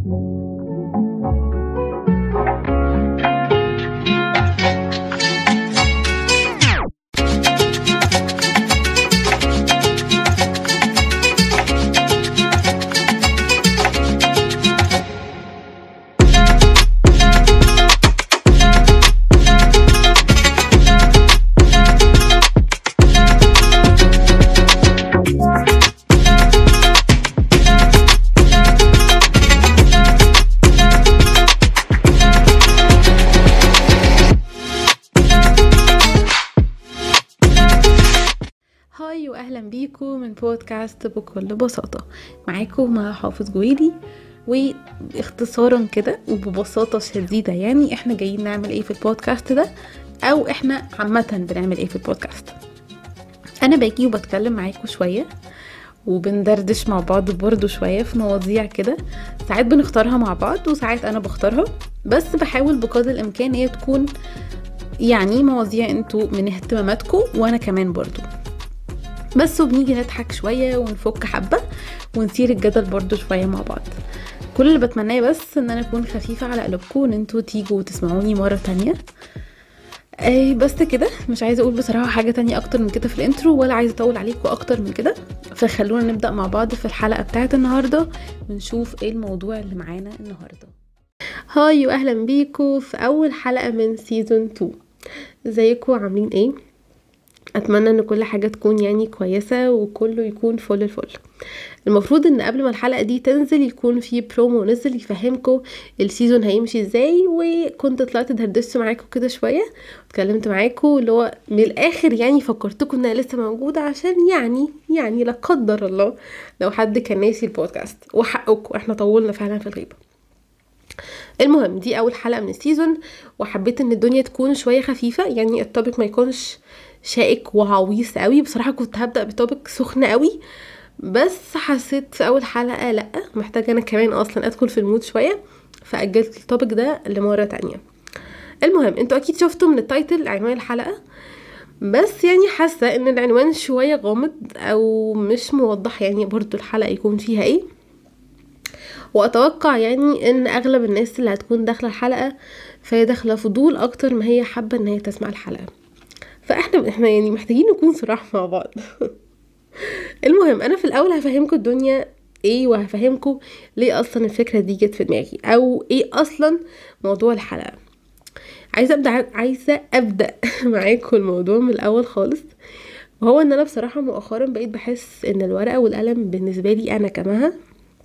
هاي واهلا بيكم من بودكاست بكل بساطه معاكم مع حافظ جويلي واختصارا كده وببساطه شديده يعني احنا جايين نعمل ايه في البودكاست ده او احنا عامه بنعمل ايه في البودكاست انا باجي وبتكلم معاكم شويه وبندردش مع بعض برضو شوية في مواضيع كده ساعات بنختارها مع بعض وساعات أنا بختارها بس بحاول بقدر الإمكان هي تكون يعني مواضيع انتوا من اهتماماتكم وأنا كمان برضو بس وبنيجي نضحك شوية ونفك حبة ونثير الجدل برضو شوية مع بعض كل اللي بتمناه بس ان انا اكون خفيفة على قلوبكم وان انتوا تيجوا وتسمعوني مرة تانية اي بس كده مش عايزه اقول بصراحه حاجه تانية اكتر من كده في الانترو ولا عايزه اطول عليكم اكتر من كده فخلونا نبدا مع بعض في الحلقه بتاعه النهارده ونشوف ايه الموضوع اللي معانا النهارده هاي واهلا بيكم في اول حلقه من سيزون 2 ازيكم عاملين ايه اتمنى ان كل حاجه تكون يعني كويسه وكله يكون فل الفل المفروض ان قبل ما الحلقه دي تنزل يكون في برومو نزل يفهمكم السيزون هيمشي ازاي وكنت طلعت دردشت معاكم كده شويه اتكلمت معاكم اللي هو من الاخر يعني فكرتكم انها لسه موجوده عشان يعني يعني لا قدر الله لو حد كان ناسي البودكاست وحقكم احنا طولنا فعلا في الغيبه المهم دي اول حلقه من السيزون وحبيت ان الدنيا تكون شويه خفيفه يعني التوبيك ما يكونش شائك وعويص قوي بصراحه كنت هبدا بتوبيك سخن قوي بس حسيت في اول حلقه لا محتاجه انا كمان اصلا ادخل في المود شويه فاجلت التوبيك ده لمره تانية المهم انتوا اكيد شفتوا من التايتل عنوان الحلقه بس يعني حاسه ان العنوان شويه غامض او مش موضح يعني برضو الحلقه يكون فيها ايه واتوقع يعني ان اغلب الناس اللي هتكون داخله الحلقه فهي داخله فضول اكتر ما هي حابه ان هي تسمع الحلقه فاحنا احنا يعني محتاجين نكون صراحه مع بعض المهم انا في الاول هفهمكم الدنيا ايه وهفهمكم ليه اصلا الفكره دي جت في دماغي او ايه اصلا موضوع الحلقه عايزه ابدا عايزه ابدا معاكم الموضوع من الاول خالص وهو ان انا بصراحه مؤخرا بقيت بحس ان الورقه والقلم بالنسبه لي انا كمها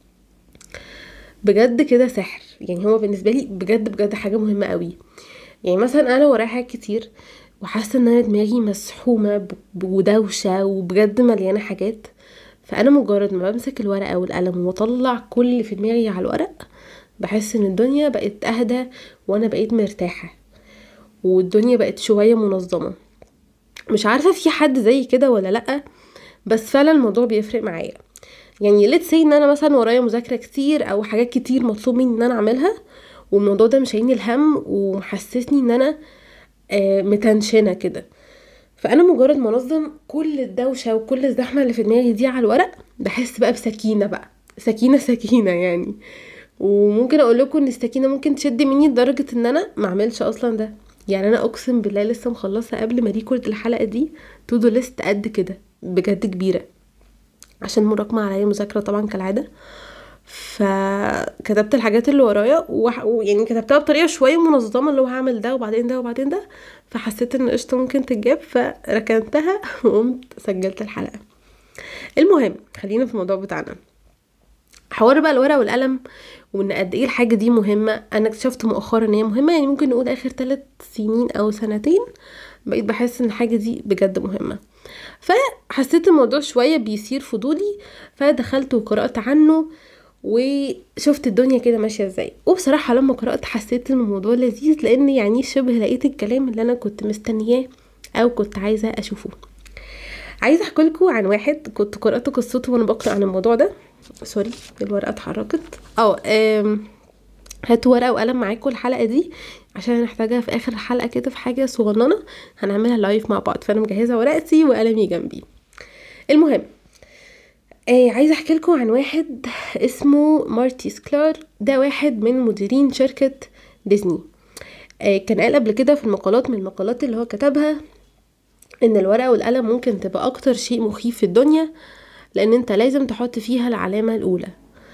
بجد كده سحر يعني هو بالنسبه لي بجد بجد حاجه مهمه قوي يعني مثلا انا ورايا حاجات كتير وحاسه ان انا دماغي مسحومه ودوشه وبجد مليانه حاجات فانا مجرد ما بمسك الورقه والقلم واطلع كل اللي في دماغي على الورق بحس ان الدنيا بقت اهدى وانا بقيت مرتاحه والدنيا بقت شويه منظمه مش عارفه في حد زي كده ولا لا بس فعلا الموضوع بيفرق معايا يعني ليت سي ان انا مثلا ورايا مذاكره كتير او حاجات كتير مطلوب مني ان انا اعملها والموضوع ده مش عيني الهم ومحسسني ان انا آه متنشنه كده فانا مجرد ما انظم كل الدوشه وكل الزحمه اللي في دماغي دي على الورق بحس بقى بسكينه بقى سكينه سكينه يعني وممكن اقول لكم ان السكينه ممكن تشد مني لدرجه ان انا ما اعملش اصلا ده يعني انا اقسم بالله لسه مخلصه قبل ما ريكورد الحلقه دي تو دو ليست قد كده بجد كبيره عشان مراكمه عليا مذاكره طبعا كالعاده فكتبت الحاجات اللي ورايا ويعني كتبتها بطريقه شويه منظمه اللي هو هعمل ده وبعدين ده وبعدين ده فحسيت ان قشطه ممكن تتجاب فركنتها وقمت سجلت الحلقه المهم خلينا في الموضوع بتاعنا حوار بقى الورقه والقلم وان قد ايه الحاجه دي مهمه انا اكتشفت مؤخرا ان هي مهمه يعني ممكن نقول اخر ثلاث سنين او سنتين بقيت بحس ان الحاجه دي بجد مهمه فحسيت الموضوع شويه بيثير فضولي فدخلت وقرات عنه وشفت الدنيا كده ماشيه ازاي وبصراحه لما قرات حسيت ان الموضوع لذيذ لان يعني شبه لقيت الكلام اللي انا كنت مستنياه او كنت عايزه اشوفه عايزه احكي لكم عن واحد كنت قرات قصته وانا بقرا عن الموضوع ده سوري الورقه اتحركت اه هاتوا ورقه وقلم معاكم الحلقه دي عشان هنحتاجها في اخر الحلقه كده في حاجه صغننه هنعملها لايف مع بعض فانا مجهزه ورقتي وقلمي جنبي المهم آه عايزه احكي لكم عن واحد اسمه مارتي سكلار ده واحد من مديرين شركه ديزني آه كان قال قبل كده في المقالات من المقالات اللي هو كتبها ان الورقه والقلم ممكن تبقى اكتر شيء مخيف في الدنيا لان انت لازم تحط فيها العلامه الاولى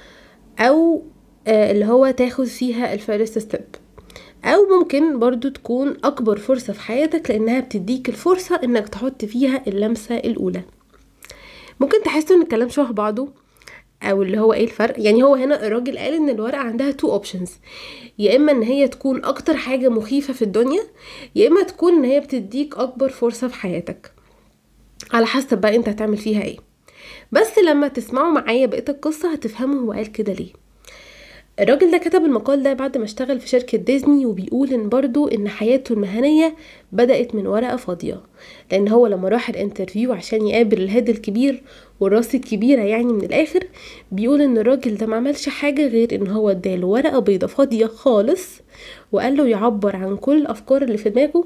او آه اللي هو تاخد فيها الفيرست ستيب او ممكن برضو تكون اكبر فرصة في حياتك لانها بتديك الفرصة انك تحط فيها اللمسة الاولى ممكن تحسوا ان الكلام شبه بعضه او اللي هو ايه الفرق يعني هو هنا الراجل قال ان الورقة عندها تو اوبشنز يا اما ان هي تكون اكتر حاجة مخيفة في الدنيا يا اما تكون ان هي بتديك اكبر فرصة في حياتك على حسب بقى انت هتعمل فيها ايه بس لما تسمعوا معايا بقية القصة هتفهموا هو قال كده ليه الراجل ده كتب المقال ده بعد ما اشتغل في شركة ديزني وبيقول ان برضو ان حياته المهنية بدأت من ورقة فاضية لان هو لما راح الانترفيو عشان يقابل الهيد الكبير والراس الكبيرة يعني من الاخر بيقول ان الراجل ده ما عملش حاجة غير ان هو اداله ورقة بيضة فاضية خالص وقال له يعبر عن كل الافكار اللي في دماغه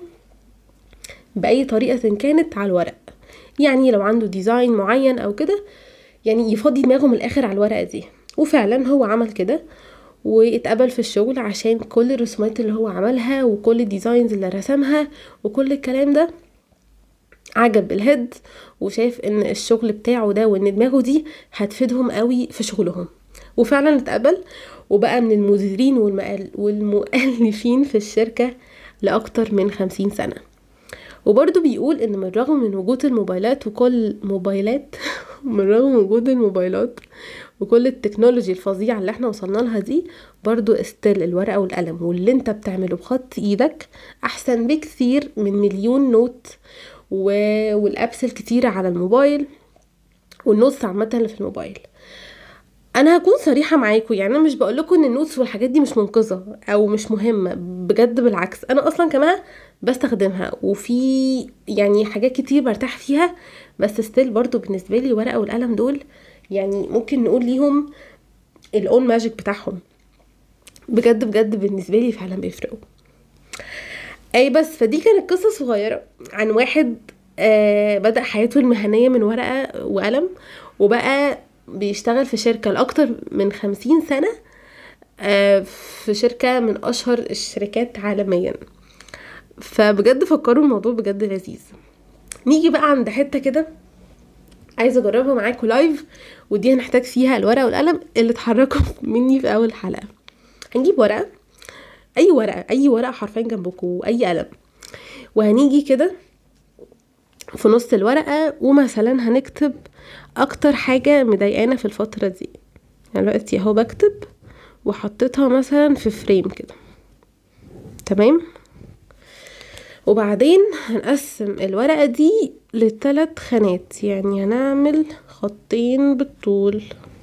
بأي طريقة كانت على الورق يعني لو عنده ديزاين معين او كده يعني يفضي دماغه من الاخر على الورقة دي وفعلا هو عمل كده واتقبل في الشغل عشان كل الرسومات اللي هو عملها وكل الديزاينز اللي رسمها وكل الكلام ده عجب الهيد وشاف ان الشغل بتاعه ده وان دماغه دي هتفيدهم قوي في شغلهم وفعلا اتقبل وبقى من المديرين والمؤلفين في الشركة لأكتر من خمسين سنة وبرضه بيقول ان من الرغم من وجود الموبايلات وكل موبايلات من رغم وجود الموبايلات وكل التكنولوجي الفظيعة اللي احنا وصلنا لها دي برضو استيل الورقة والقلم واللي انت بتعمله بخط ايدك احسن بكثير من مليون نوت و... والابس الكتيرة على الموبايل والنوتس عامة اللي في الموبايل انا هكون صريحه معاكم يعني انا مش بقول لكم ان النوتس والحاجات دي مش منقذه او مش مهمه بجد بالعكس انا اصلا كمان بستخدمها وفي يعني حاجات كتير برتاح فيها بس ستيل برضو بالنسبه لي الورقه والقلم دول يعني ممكن نقول ليهم الاون ماجيك بتاعهم بجد بجد بالنسبه لي فعلا بيفرقوا اي بس فدي كانت قصه صغيره عن واحد آه بدا حياته المهنيه من ورقه وقلم وبقى بيشتغل في شركه لاكتر من خمسين سنه آه في شركه من اشهر الشركات عالميا فبجد فكروا الموضوع بجد لذيذ نيجي بقى عند حته كده عايزه اجربها معاكم لايف ودي هنحتاج فيها الورقه والقلم اللي اتحركوا مني في اول حلقه هنجيب ورقه اي ورقه اي ورقه حرفيا جنبكم اي قلم وهنيجي كده في نص الورقه ومثلا هنكتب اكتر حاجه مضايقانا في الفتره دي يعني دلوقتي اهو بكتب وحطيتها مثلا في فريم كده تمام وبعدين هنقسم الورقة دي لثلاث خانات يعني هنعمل خطين بالطول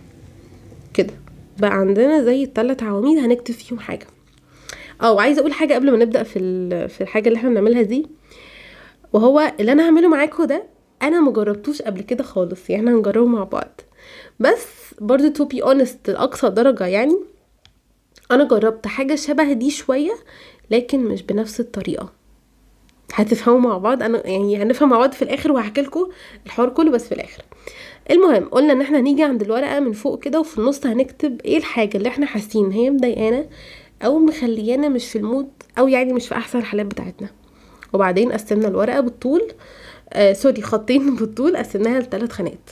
كده بقى عندنا زي الثلاث عواميد هنكتب فيهم حاجة اه وعايزه اقول حاجه قبل ما نبدا في في الحاجه اللي احنا بنعملها دي وهو اللي انا هعمله معاكم ده انا مجربتوش قبل كده خالص يعني هنجربه مع بعض بس برضو تو بي اونست لاقصى درجه يعني انا جربت حاجه شبه دي شويه لكن مش بنفس الطريقه هتفهموا مع بعض انا يعني هنفهم مع بعض في الاخر وهحكي لكم الحوار كله بس في الاخر المهم قلنا ان احنا هنيجي عند الورقه من فوق كده وفي النص هنكتب ايه الحاجه اللي احنا حاسين هي مضايقانا او مخليانا مش في المود او يعني مش في احسن الحالات بتاعتنا وبعدين قسمنا الورقه بالطول آه سوري خطين بالطول قسمناها لثلاث خانات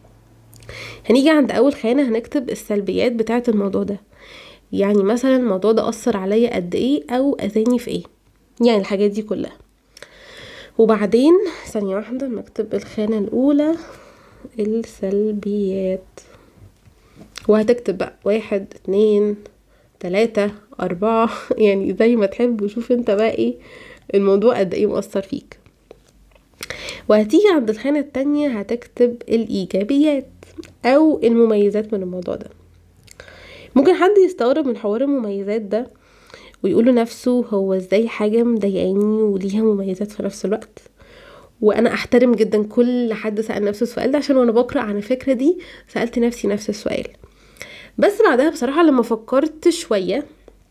هنيجي عند اول خانه هنكتب السلبيات بتاعه الموضوع ده يعني مثلا الموضوع ده اثر عليا قد ايه او اذاني في ايه يعني الحاجات دي كلها وبعدين ثانية واحدة نكتب الخانة الأولى السلبيات وهتكتب بقى واحد اتنين تلاتة أربعة يعني زي ما تحب وشوف انت بقى ايه الموضوع قد ايه مؤثر فيك وهتيجي عند الخانة التانية هتكتب الإيجابيات أو المميزات من الموضوع ده ممكن حد يستغرب من حوار المميزات ده ويقول لنفسه هو ازاي حاجة مضايقاني وليها مميزات في نفس الوقت وانا احترم جدا كل حد سأل نفسه السؤال ده عشان وانا بقرأ عن الفكرة دي سألت نفسي نفس السؤال بس بعدها بصراحة لما فكرت شوية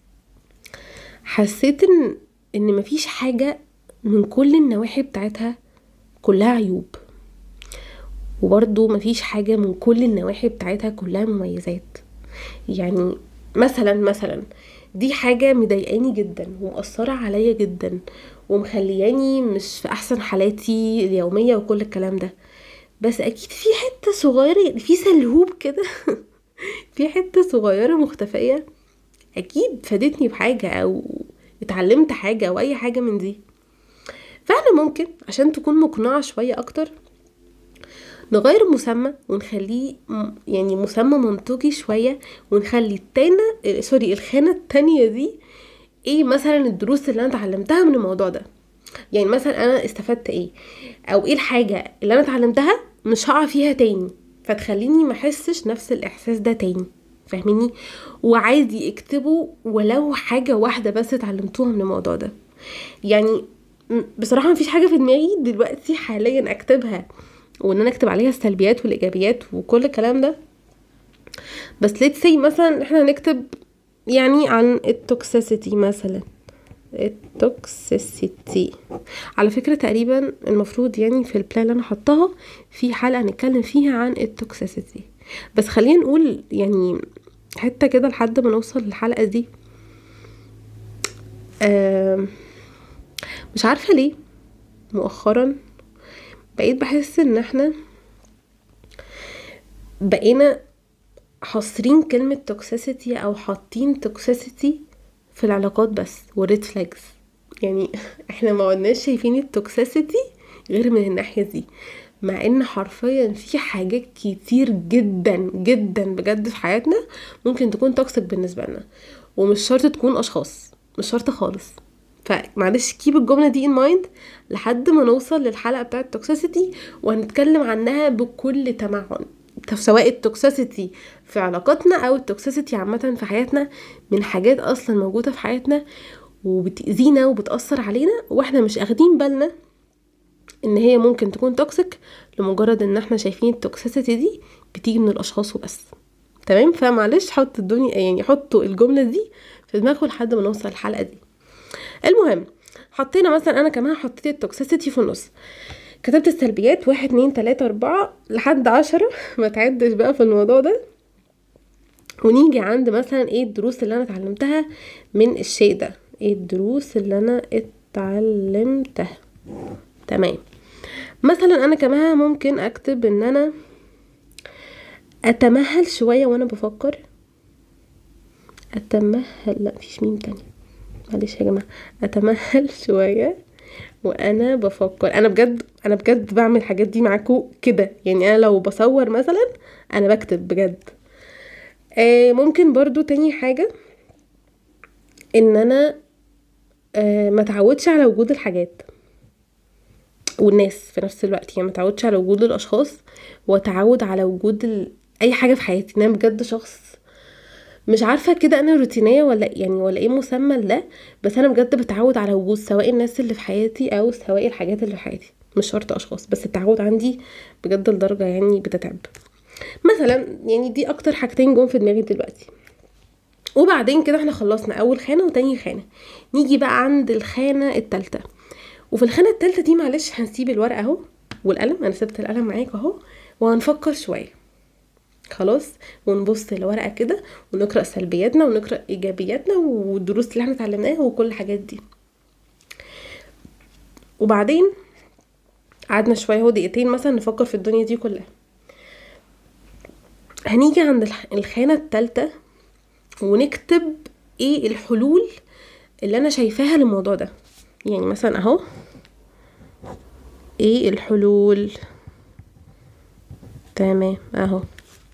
حسيت ان ان مفيش حاجة من كل النواحي بتاعتها كلها عيوب وبرضو مفيش حاجة من كل النواحي بتاعتها كلها مميزات يعني مثلا مثلا دي حاجة مضايقاني جدا ومأثرة عليا جدا ومخلياني مش في احسن حالاتي اليومية وكل الكلام ده بس اكيد في حتة صغيرة يعني في سلهوب كده في حتة صغيرة مختفية اكيد فادتني بحاجة او اتعلمت حاجة او اي حاجة من دي فاحنا ممكن عشان تكون مقنعة شوية اكتر نغير المسمى ونخليه يعني مسمى منطقي شوية ونخلي التانة سوري الخانة التانية دي ايه مثلا الدروس اللي انا اتعلمتها من الموضوع ده يعني مثلا انا استفدت ايه او ايه الحاجة اللي انا اتعلمتها مش هقع فيها تاني فتخليني محسش نفس الاحساس ده تاني فاهميني وعادي اكتبوا ولو حاجة واحدة بس اتعلمتوها من الموضوع ده يعني بصراحة مفيش حاجة في دماغي دلوقتي حاليا اكتبها وان انا اكتب عليها السلبيات والايجابيات وكل الكلام ده بس ليت سي مثلا احنا هنكتب يعني عن التوكسيسيتي مثلا التوكسيسيتي على فكرة تقريبا المفروض يعني في البلان اللي انا حطاها في حلقة هنتكلم فيها عن التوكسيسيتي بس خلينا نقول يعني حتة كده لحد ما نوصل للحلقة دي آه مش عارفة ليه مؤخرا بقيت بحس ان احنا بقينا حاصرين كلمة توكسيسيتي او حاطين توكسيسيتي في العلاقات بس وريد فلاجز يعني احنا ما قلناش شايفين التوكسيسيتي غير من الناحية دي مع ان حرفيا في حاجات كتير جدا جدا بجد في حياتنا ممكن تكون توكسيك بالنسبة لنا ومش شرط تكون اشخاص مش شرط خالص فمعلش كيب الجمله دي ان مايند لحد ما نوصل للحلقه بتاعه التوكسيسيتي وهنتكلم عنها بكل تمعن سواء التوكسيسيتي في علاقاتنا او التوكسيسيتي عامه في حياتنا من حاجات اصلا موجوده في حياتنا وبتأذينا وبتأثر علينا واحنا مش اخدين بالنا ان هي ممكن تكون توكسيك لمجرد ان احنا شايفين التوكسيسيتي دي بتيجي من الاشخاص وبس تمام فمعلش حط الدنيا يعني حطوا الجمله دي في دماغكم لحد ما نوصل الحلقه دي المهم حطينا مثلا انا كمان حطيت التوكسيسيتي في النص كتبت السلبيات واحد اتنين تلاتة اربعة لحد عشرة ما تعدش بقى في الموضوع ده ونيجي عند مثلا ايه الدروس اللي انا اتعلمتها من الشيء ده ايه الدروس اللي انا اتعلمتها تمام مثلا انا كمان ممكن اكتب ان انا اتمهل شوية وانا بفكر اتمهل لا مفيش ميم تاني معلش يا جماعه اتمهل شويه وانا بفكر انا بجد انا بجد بعمل الحاجات دي معاكم كده يعني انا لو بصور مثلا انا بكتب بجد آه ممكن برضو تاني حاجه ان انا آه ما تعودش على وجود الحاجات والناس في نفس الوقت يعني ما تعودش على وجود الاشخاص واتعود على وجود ال... اي حاجه في حياتي انا بجد شخص مش عارفه كده انا روتينيه ولا يعني ولا ايه مسمى ده بس انا بجد بتعود على وجود سواء الناس اللي في حياتي او سواء الحاجات اللي في حياتي مش شرط اشخاص بس التعود عندي بجد لدرجه يعني بتتعب مثلا يعني دي اكتر حاجتين جم في دماغي دلوقتي وبعدين كده احنا خلصنا اول خانه وتاني خانه نيجي بقى عند الخانه التالتة وفي الخانه التالتة دي معلش هنسيب الورقه اهو والقلم انا سبت القلم معاك اهو وهنفكر شويه خلاص ونبص لورقه كده ونقرا سلبياتنا ونقرا ايجابياتنا والدروس اللي احنا اتعلمناها وكل الحاجات دي وبعدين قعدنا شويه اهو دقيقتين مثلا نفكر في الدنيا دي كلها هنيجي عند الخانه الثالثه ونكتب ايه الحلول اللي انا شايفاها للموضوع ده يعني مثلا اهو ايه الحلول تمام اهو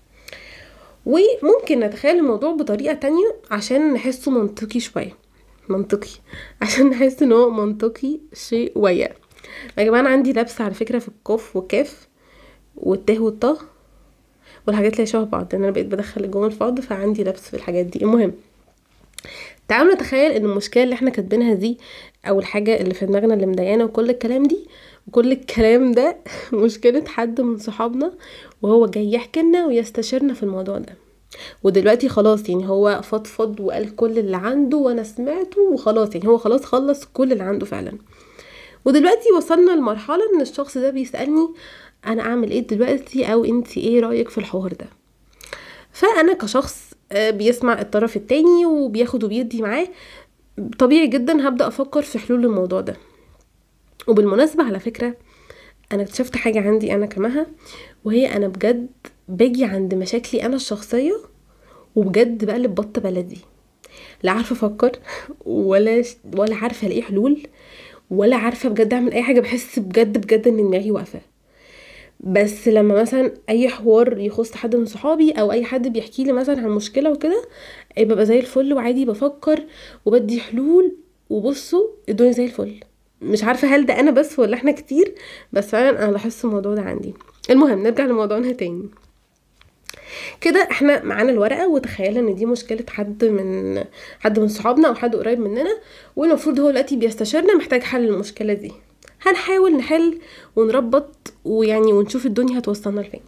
وممكن نتخيل الموضوع بطريقة تانية عشان نحسه منطقي شوية منطقي عشان نحس ان هو منطقي شوية يا جماعة انا عندي لبس على فكرة في القاف والكاف والتاه والطه والحاجات اللي شبه بعض انا بقيت بدخل الجمل في بعض فعندي لبس في الحاجات دي المهم تعالوا نتخيل ان المشكله اللي احنا كاتبينها دي او الحاجه اللي في دماغنا اللي مضايقانا وكل الكلام دي وكل الكلام ده مشكله حد من صحابنا وهو جاي يحكي لنا ويستشيرنا في الموضوع ده ودلوقتي خلاص يعني هو فضفض وقال كل اللي عنده وانا سمعته وخلاص يعني هو خلاص خلص كل اللي عنده فعلا ودلوقتي وصلنا لمرحله ان الشخص ده بيسالني انا اعمل ايه دلوقتي او انت ايه رايك في الحوار ده فانا كشخص آه، بيسمع الطرف التاني وبياخد وبيدي معاه طبيعي جدا هبدا افكر في حلول الموضوع ده وبالمناسبه على فكره انا اكتشفت حاجه عندي انا كمها وهي انا بجد باجي عند مشاكلي انا الشخصيه وبجد بقلب بط بلدي لا عارفه افكر ولا ولا عارفه الاقي حلول ولا عارفه بجد اعمل اي حاجه بحس بجد بجد ان دماغي واقفه بس لما مثلا اي حوار يخص حد من صحابي او اي حد بيحكي لي مثلا عن مشكله وكده ببقى زي الفل وعادي بفكر وبدي حلول وبصوا الدنيا زي الفل مش عارفه هل ده انا بس ولا احنا كتير بس فعلا انا لاحظت الموضوع ده عندي المهم نرجع لموضوعنا تاني كده احنا معانا الورقه وتخيل ان دي مشكله حد من حد من صحابنا او حد قريب مننا والمفروض هو دلوقتي بيستشيرنا محتاج حل المشكله دي هنحاول نحل ونربط ويعني ونشوف الدنيا هتوصلنا لفين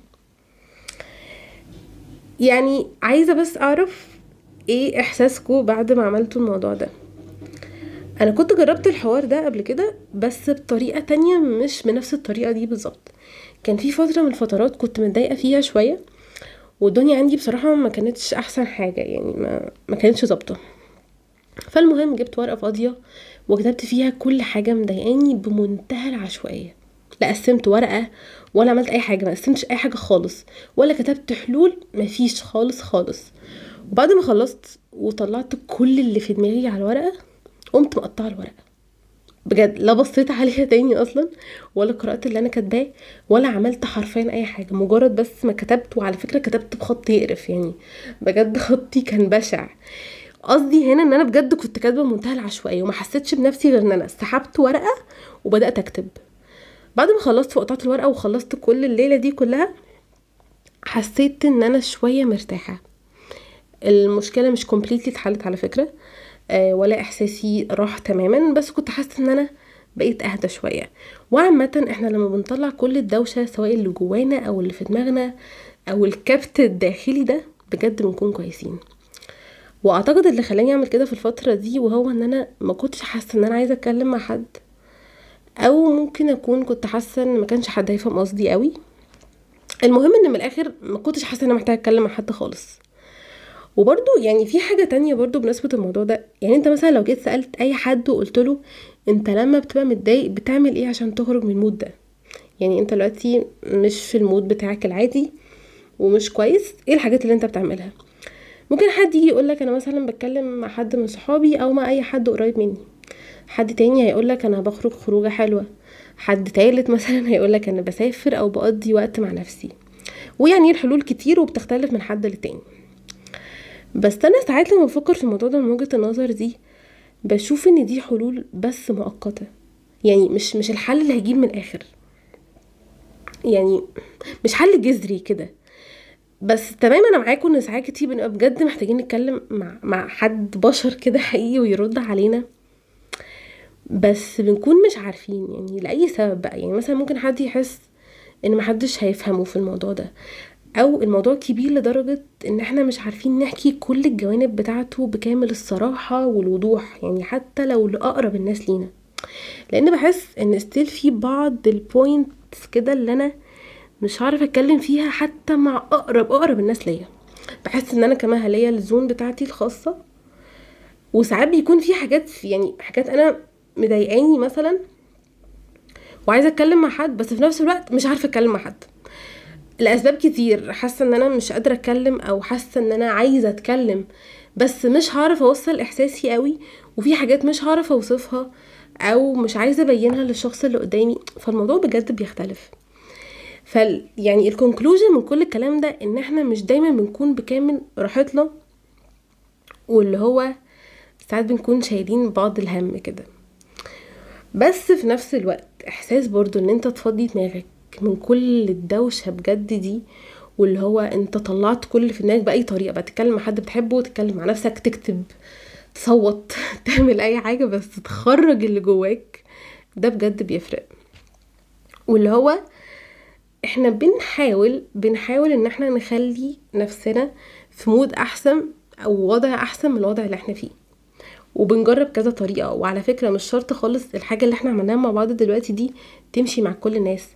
يعني عايزه بس اعرف ايه احساسكم بعد ما عملتوا الموضوع ده انا كنت جربت الحوار ده قبل كده بس بطريقه تانية مش بنفس الطريقه دي بالظبط كان في فتره من الفترات كنت متضايقه فيها شويه والدنيا عندي بصراحه ما كانتش احسن حاجه يعني ما ما كانتش ظابطه فالمهم جبت ورقه فاضيه وكتبت فيها كل حاجه مضايقاني بمنتهى العشوائيه لا قسمت ورقه ولا عملت اي حاجه ما قسمتش اي حاجه خالص ولا كتبت حلول مفيش خالص خالص وبعد ما خلصت وطلعت كل اللي في دماغي على الورقه قمت مقطعه الورقه بجد لا بصيت عليها تاني اصلا ولا قرات اللي انا كاتباه ولا عملت حرفيا اي حاجه مجرد بس ما كتبت وعلى فكره كتبت بخط يقرف يعني بجد خطي كان بشع قصدي هنا ان انا بجد كنت كاتبه بمنتهى العشوائيه وما حسيتش بنفسي غير ان انا سحبت ورقه وبدات اكتب بعد ما خلصت وقطعت الورقه وخلصت كل الليله دي كلها حسيت ان انا شويه مرتاحه المشكله مش كومبليتلي اتحلت على فكره آه، ولا احساسي راح تماما بس كنت حاسه ان انا بقيت اهدى شويه وعامه احنا لما بنطلع كل الدوشه سواء اللي جوانا او اللي في دماغنا او الكبت الداخلي ده بجد بنكون كويسين واعتقد اللي خلاني اعمل كده في الفتره دي وهو ان انا ما كنتش حاسه ان انا عايزه اتكلم مع حد او ممكن اكون كنت حاسه ان ما كانش حد هيفهم قصدي قوي المهم ان من الاخر ما كنتش حاسه ان انا محتاجه اتكلم مع حد خالص وبرده يعني في حاجه تانية برضو بنسبه الموضوع ده يعني انت مثلا لو جيت سالت اي حد وقلت له انت لما بتبقى متضايق بتعمل ايه عشان تخرج من المود ده يعني انت دلوقتي مش في المود بتاعك العادي ومش كويس ايه الحاجات اللي انت بتعملها ممكن حد يجي يقولك انا مثلا بتكلم مع حد من صحابي او مع اي حد قريب مني حد تاني هيقولك انا بخرج خروجه حلوه حد تالت مثلا هيقولك انا بسافر او بقضي وقت مع نفسي ويعني الحلول كتير وبتختلف من حد للتاني بس انا ساعات لما بفكر في الموضوع ده من وجهه النظر دي بشوف ان دي حلول بس مؤقته يعني مش مش الحل اللي هيجيب من الاخر يعني مش حل جذري كده بس تمام انا معاكم ان ساعات كتير بنبقى بجد محتاجين نتكلم مع مع حد بشر كده حقيقي ويرد علينا بس بنكون مش عارفين يعني لاي سبب بقى يعني مثلا ممكن حد يحس ان محدش هيفهمه في الموضوع ده او الموضوع كبير لدرجة ان احنا مش عارفين نحكي كل الجوانب بتاعته بكامل الصراحة والوضوح يعني حتى لو لأقرب الناس لينا لان بحس ان ستيل في بعض البوينتس كده اللي انا مش عارف اتكلم فيها حتى مع اقرب اقرب الناس ليا بحس ان انا كمان ليا الزون بتاعتي الخاصة وساعات بيكون في حاجات يعني حاجات انا مضايقاني مثلا وعايزه اتكلم مع حد بس في نفس الوقت مش عارفه اتكلم مع حد لاسباب كتير حاسه ان انا مش قادره اتكلم او حاسه ان انا عايزه اتكلم بس مش هعرف اوصل احساسي قوي وفي حاجات مش هعرف اوصفها او مش عايزه ابينها للشخص اللي قدامي فالموضوع بجد بيختلف ف يعني الكونكلوجن من كل الكلام ده ان احنا مش دايما بنكون بكامل راحتنا واللي هو ساعات بنكون شايلين بعض الهم كده بس في نفس الوقت احساس برضو ان انت تفضي دماغك من كل الدوشة بجد دي واللي هو انت طلعت كل اللي في دماغك باي طريقه بقى تتكلم مع حد بتحبه تتكلم مع نفسك تكتب تصوت تعمل اي حاجه بس تخرج اللي جواك ده بجد بيفرق واللي هو احنا بنحاول بنحاول ان احنا نخلي نفسنا في مود احسن او وضع احسن من الوضع اللي احنا فيه وبنجرب كذا طريقه وعلى فكره مش شرط خالص الحاجه اللي احنا عملناها مع بعض دلوقتي دي تمشي مع كل الناس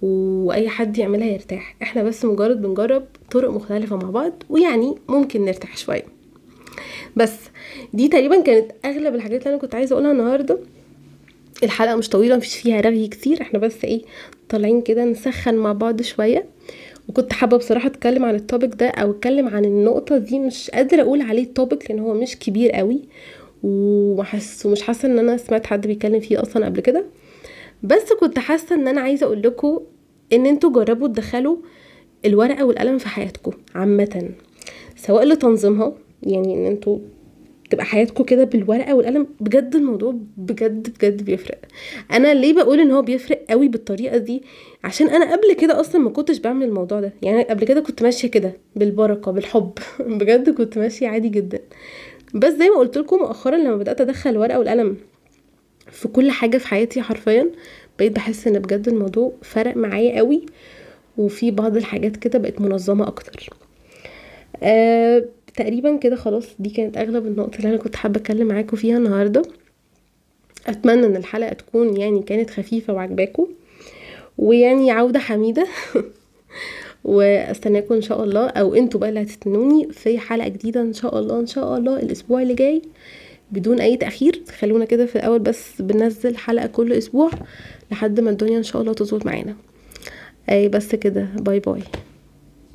واي حد يعملها يرتاح احنا بس مجرد بنجرب طرق مختلفه مع بعض ويعني ممكن نرتاح شويه بس دي تقريبا كانت اغلب الحاجات اللي انا كنت عايزه اقولها النهارده الحلقه مش طويله مفيش فيها رغي كتير احنا بس ايه طالعين كده نسخن مع بعض شويه وكنت حابه بصراحه اتكلم عن التوبيك ده او اتكلم عن النقطه دي مش قادره اقول عليه توبيك لان هو مش كبير قوي ومحس ومش حاسه ان انا سمعت حد بيتكلم فيه اصلا قبل كده بس كنت حاسه ان انا عايزه اقول لكم ان انتوا جربوا تدخلوا الورقه والقلم في حياتكم عامه سواء لتنظيمها يعني ان انتوا تبقى حياتكم كده بالورقه والقلم بجد الموضوع بجد بجد بيفرق انا ليه بقول ان هو بيفرق قوي بالطريقه دي عشان انا قبل كده اصلا ما كنتش بعمل الموضوع ده يعني قبل كده كنت ماشيه كده بالبركه بالحب بجد كنت ماشيه عادي جدا بس زي ما قلت لكم مؤخرا لما بدات ادخل الورقه والقلم في كل حاجه في حياتي حرفيا بقيت بحس ان بجد الموضوع فرق معايا قوي وفي بعض الحاجات كده بقت منظمه اكتر آه تقريبا كده خلاص دي كانت اغلب النقط اللي انا كنت حابه اتكلم معاكم فيها النهارده اتمنى ان الحلقه تكون يعني كانت خفيفه وعجباكم ويعني عوده حميده واستناكم ان شاء الله او انتوا بقى اللي هتستنوني في حلقه جديده ان شاء الله ان شاء الله الاسبوع اللي جاي بدون اي تاخير خلونا كده في الاول بس بنزل حلقه كل اسبوع لحد ما الدنيا ان شاء الله تظبط معانا اي بس كده باي باي